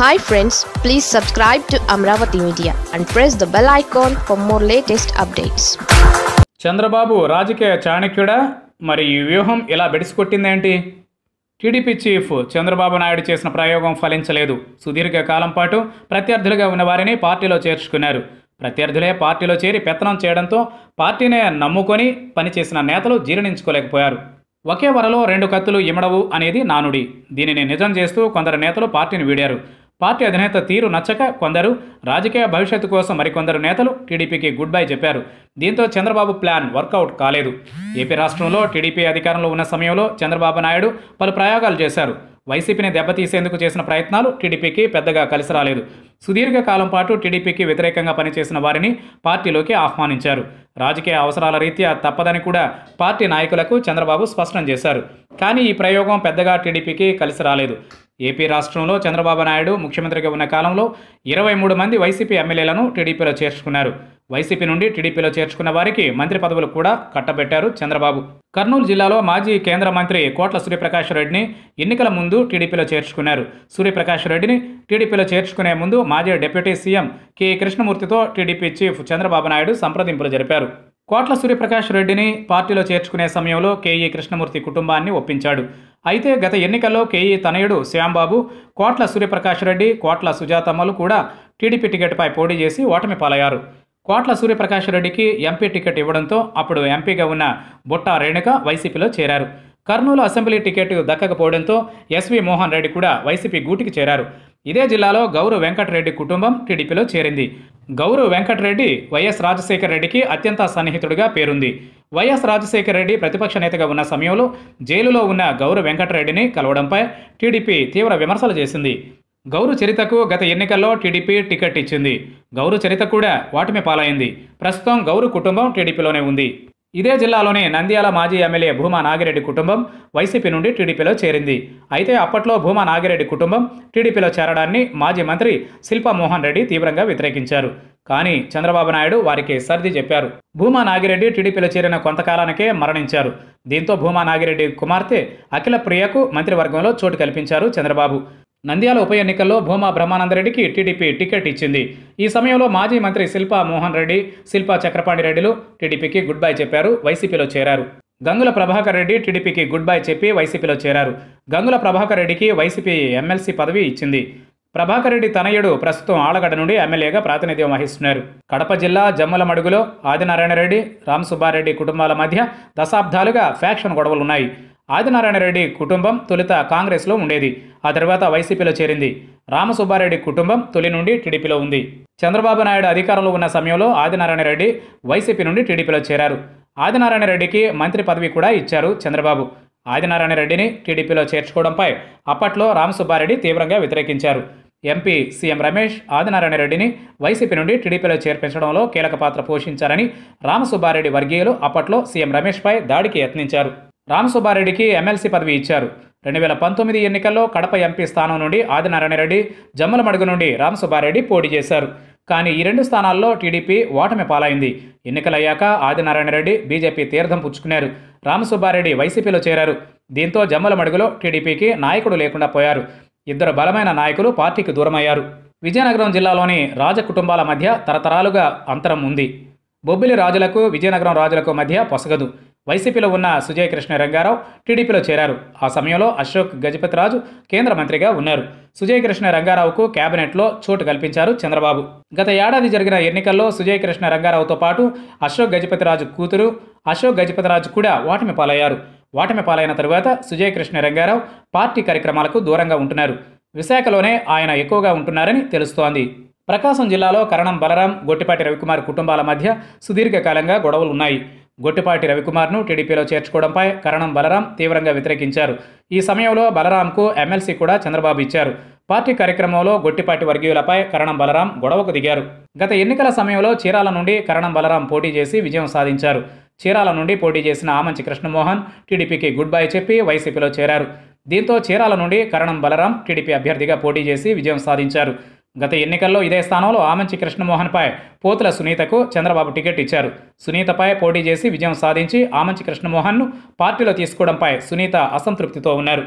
hi friends please subscribe to Amaravati media and press the bell icon for more latest updates Chandrababu రాజకీయ చాణక్యుడా మరి ఈ వ్యూహం ఇలా బెడిసికొట్టిందేంటి టీడీపీ చీఫ్ చంద్రబాబు నాయుడు చేసిన ప్రయోగం ఫలించలేదు సుదీర్ఘ కాలం పాటు ప్రత్యర్థులుగా ఉన్న వారిని పార్టీలో చేర్చుకున్నారు ప్రత్యర్థులే పార్టీలో చేరి పెత్తనం చేయడంతో పార్టీనే నమ్ముకొని పనిచేసిన నేతలు జీర్ణించుకోలేకపోయారు ఒకే వరలో రెండు కత్తులు ఇమడవు అనేది నానుడి దీనిని నిజం చేస్తూ కొందరు నేతలు పార్టీని వీడారు పార్టీ అధినేత తీరు నచ్చక కొందరు రాజకీయ భవిష్యత్తు కోసం మరికొందరు నేతలు టీడీపీకి గుడ్ బై చెప్పారు దీంతో చంద్రబాబు ప్లాన్ వర్కౌట్ కాలేదు ఏపీ రాష్ట్రంలో టీడీపీ అధికారంలో ఉన్న సమయంలో చంద్రబాబు నాయుడు పలు ప్రయోగాలు చేశారు వైసీపీని దెబ్బతీసేందుకు చేసిన ప్రయత్నాలు టీడీపీకి పెద్దగా కలిసి రాలేదు సుదీర్ఘ కాలం పాటు టీడీపీకి వ్యతిరేకంగా పనిచేసిన వారిని పార్టీలోకి ఆహ్వానించారు రాజకీయ అవసరాల రీత్యా తప్పదని కూడా పార్టీ నాయకులకు చంద్రబాబు స్పష్టం చేశారు కానీ ఈ ప్రయోగం పెద్దగా టీడీపీకి కలిసి రాలేదు ఏపీ రాష్ట్రంలో చంద్రబాబు నాయుడు ముఖ్యమంత్రిగా ఉన్న కాలంలో ఇరవై మూడు మంది వైసీపీ ఎమ్మెల్యేలను టీడీపీలో చేర్చుకున్నారు వైసీపీ నుండి టీడీపీలో చేర్చుకున్న వారికి మంత్రి పదవులు కూడా కట్టబెట్టారు చంద్రబాబు కర్నూలు జిల్లాలో మాజీ కేంద్ర మంత్రి కోట్ల సూర్యప్రకాష్ రెడ్డిని ఎన్నికల ముందు టీడీపీలో చేర్చుకున్నారు సూర్యప్రకాష్ రెడ్డిని టీడీపీలో చేర్చుకునే ముందు మాజీ డిప్యూటీ సీఎం కె కృష్ణమూర్తితో టీడీపీ చీఫ్ చంద్రబాబు నాయుడు సంప్రదింపులు జరిపారు కోట్ల సూర్యప్రకాష్ రెడ్డిని పార్టీలో చేర్చుకునే సమయంలో కేఈ కృష్ణమూర్తి కుటుంబాన్ని ఒప్పించాడు అయితే గత ఎన్నికల్లో కేఈ తనయుడు శ్యాంబాబు కోట్ల సూర్యప్రకాష్ రెడ్డి కోట్ల సుజాతమ్మలు కూడా టీడీపీ టికెట్పై పోటీ చేసి ఓటమి పాలయ్యారు కోట్ల సూర్యప్రకాష్ రెడ్డికి ఎంపీ టికెట్ ఇవ్వడంతో అప్పుడు ఎంపీగా ఉన్న బుట్ట రేణుక వైసీపీలో చేరారు కర్నూలు అసెంబ్లీ టికెట్ దక్కకపోవడంతో ఎస్వి మోహన్ రెడ్డి కూడా వైసీపీ గూటికి చేరారు ఇదే జిల్లాలో గౌరు వెంకటరెడ్డి కుటుంబం టీడీపీలో చేరింది గౌరు వెంకటరెడ్డి వైఎస్ రాజశేఖర రెడ్డికి అత్యంత సన్నిహితుడిగా పేరుంది వైఎస్ రాజశేఖర రెడ్డి ప్రతిపక్ష నేతగా ఉన్న సమయంలో జైలులో ఉన్న గౌరు వెంకటరెడ్డిని కలవడంపై టీడీపీ తీవ్ర విమర్శలు చేసింది గౌరు చరితకు గత ఎన్నికల్లో టీడీపీ టికెట్ ఇచ్చింది గౌరు చరిత కూడా ఓటమి పాలైంది ప్రస్తుతం గౌరు కుటుంబం టీడీపీలోనే ఉంది ఇదే జిల్లాలోని నంద్యాల మాజీ ఎమ్మెల్యే భూమా నాగిరెడ్డి కుటుంబం వైసీపీ నుండి టీడీపీలో చేరింది అయితే అప్పట్లో భూమా నాగిరెడ్డి కుటుంబం టీడీపీలో చేరడాన్ని మాజీ మంత్రి శిల్పా మోహన్ రెడ్డి తీవ్రంగా వ్యతిరేకించారు కానీ చంద్రబాబు నాయుడు వారికి సర్ది చెప్పారు భూమా నాగిరెడ్డి టీడీపీలో చేరిన కొంతకాలానికే మరణించారు దీంతో భూమా నాగిరెడ్డి కుమార్తె అఖిల ప్రియకు మంత్రివర్గంలో చోటు కల్పించారు చంద్రబాబు నంద్యాల ఉప ఎన్నికల్లో భూమా బ్రహ్మానందరెడ్డికి టీడీపీ టికెట్ ఇచ్చింది ఈ సమయంలో మాజీ మంత్రి శిల్పా మోహన్ రెడ్డి శిల్పా చక్రపాణి రెడ్డిలు టీడీపీకి గుడ్ బై చెప్పారు వైసీపీలో చేరారు గంగుల ప్రభాకర్ రెడ్డి టీడీపీకి గుడ్ బై చెప్పి వైసీపీలో చేరారు గంగుల ప్రభాకర్ రెడ్డికి వైసీపీ ఎమ్మెల్సీ పదవి ఇచ్చింది ప్రభాకర్ రెడ్డి తనయుడు ప్రస్తుతం ఆలగడ్డ నుండి ఎమ్మెల్యేగా ప్రాతినిధ్యం వహిస్తున్నారు కడప జిల్లా జమ్మల మడుగులో ఆదినారాయణ రెడ్డి రామ్ సుబ్బారెడ్డి కుటుంబాల మధ్య దశాబ్దాలుగా ఫ్యాక్షన్ గొడవలున్నాయి ఆదినారాయణ రెడ్డి కుటుంబం తొలుత కాంగ్రెస్లో ఉండేది ఆ తర్వాత వైసీపీలో చేరింది రామసుబ్బారెడ్డి కుటుంబం తొలి నుండి టీడీపీలో ఉంది చంద్రబాబు నాయుడు అధికారంలో ఉన్న సమయంలో ఆదినారాయణ రెడ్డి వైసీపీ నుండి టీడీపీలో చేరారు ఆదినారాయణ రెడ్డికి మంత్రి పదవి కూడా ఇచ్చారు చంద్రబాబు ఆదినారాయణ రెడ్డిని టీడీపీలో చేర్చుకోవడంపై అప్పట్లో రామసుబ్బారెడ్డి తీవ్రంగా వ్యతిరేకించారు ఎంపీ సీఎం రమేష్ ఆదినారాయణ రెడ్డిని వైసీపీ నుండి టీడీపీలో చేర్పించడంలో కీలక పాత్ర పోషించారని రామసుబ్బారెడ్డి వర్గీయులు అప్పట్లో సీఎం రమేష్పై దాడికి యత్నించారు రామసుబ్బారెడ్డికి ఎమ్మెల్సీ పదవి ఇచ్చారు రెండు వేల పంతొమ్మిది ఎన్నికల్లో కడప ఎంపీ స్థానం నుండి ఆదినారాయణ రెడ్డి జమ్మలమడుగు నుండి రామసుబ్బారెడ్డి పోటీ చేశారు కానీ ఈ రెండు స్థానాల్లో టీడీపీ ఓటమి పాలైంది ఎన్నికలయ్యాక ఆదినారాయణ రెడ్డి బీజేపీ తీర్థం పుచ్చుకున్నారు రామసుబ్బారెడ్డి వైసీపీలో చేరారు దీంతో జమ్మలమడుగులో టీడీపీకి నాయకుడు లేకుండా పోయారు ఇద్దరు బలమైన నాయకులు పార్టీకి దూరమయ్యారు విజయనగరం జిల్లాలోని రాజ కుటుంబాల మధ్య తరతరాలుగా అంతరం ఉంది బొబ్బిలి రాజులకు విజయనగరం రాజులకు మధ్య పొసగదు వైసీపీలో ఉన్న సుజయ్ కృష్ణ రంగారావు టీడీపీలో చేరారు ఆ సమయంలో అశోక్ గజపతిరాజు కేంద్ర మంత్రిగా ఉన్నారు సుజయ్ కృష్ణ రంగారావుకు కేబినెట్లో చోటు కల్పించారు చంద్రబాబు గత ఏడాది జరిగిన ఎన్నికల్లో సుజయ్ కృష్ణ రంగారావుతో పాటు అశోక్ గజపతిరాజు కూతురు అశోక్ గజపతిరాజు కూడా ఓటమి పాలయ్యారు ఓటమి పాలైన తరువాత సుజయ్ కృష్ణ రంగారావు పార్టీ కార్యక్రమాలకు దూరంగా ఉంటున్నారు విశాఖలోనే ఆయన ఎక్కువగా ఉంటున్నారని తెలుస్తోంది ప్రకాశం జిల్లాలో కరణం బలరాం గొట్టిపాటి రవికుమార్ కుటుంబాల మధ్య సుదీర్ఘకాలంగా గొడవలు ఉన్నాయి గొట్టిపాటి రవికుమార్ను టీడీపీలో చేర్చుకోవడంపై కరణం బలరాం తీవ్రంగా వ్యతిరేకించారు ఈ సమయంలో బలరాంకు ఎమ్మెల్సీ కూడా చంద్రబాబు ఇచ్చారు పార్టీ కార్యక్రమంలో గొట్టిపాటి వర్గీయులపై కరణం బలరాం గొడవకు దిగారు గత ఎన్నికల సమయంలో చీరాల నుండి కరణం బలరాం పోటీ చేసి విజయం సాధించారు చీరాల నుండి పోటీ చేసిన ఆమంచి కృష్ణమోహన్ టీడీపీకి గుడ్ బై చెప్పి వైసీపీలో చేరారు దీంతో చీరాల నుండి కరణం బలరాం టీడీపీ అభ్యర్థిగా పోటీ చేసి విజయం సాధించారు గత ఎన్నికల్లో ఇదే స్థానంలో ఆమంచి కృష్ణమోహన్పై పోతుల సునీతకు చంద్రబాబు టికెట్ ఇచ్చారు సునీతపై పోటీ చేసి విజయం సాధించి ఆమంచి కృష్ణమోహన్ను పార్టీలో తీసుకోవడంపై సునీత అసంతృప్తితో ఉన్నారు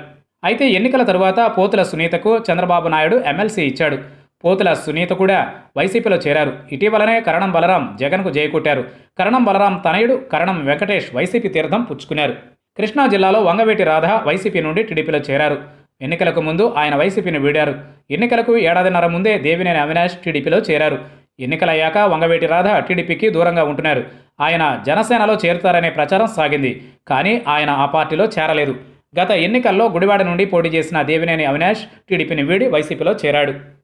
అయితే ఎన్నికల తరువాత పోతుల సునీతకు చంద్రబాబు నాయుడు ఎమ్మెల్సీ ఇచ్చాడు పోతుల సునీత కూడా వైసీపీలో చేరారు ఇటీవలనే కరణం బలరాం జగన్కు జయకొట్టారు కరణం బలరాం తనయుడు కరణం వెంకటేష్ వైసీపీ తీర్థం పుచ్చుకున్నారు కృష్ణా జిల్లాలో వంగవేటి రాధ వైసీపీ నుండి టీడీపీలో చేరారు ఎన్నికలకు ముందు ఆయన వైసీపీని వీడారు ఎన్నికలకు ఏడాదిన్నర ముందే దేవినేని అవినాష్ టీడీపీలో చేరారు ఎన్నికలయ్యాక వంగవేటి రాధ టీడీపీకి దూరంగా ఉంటున్నారు ఆయన జనసేనలో చేరుతారనే ప్రచారం సాగింది కానీ ఆయన ఆ పార్టీలో చేరలేదు గత ఎన్నికల్లో గుడివాడ నుండి పోటీ చేసిన దేవినేని అవినాష్ టీడీపీని వీడి వైసీపీలో చేరాడు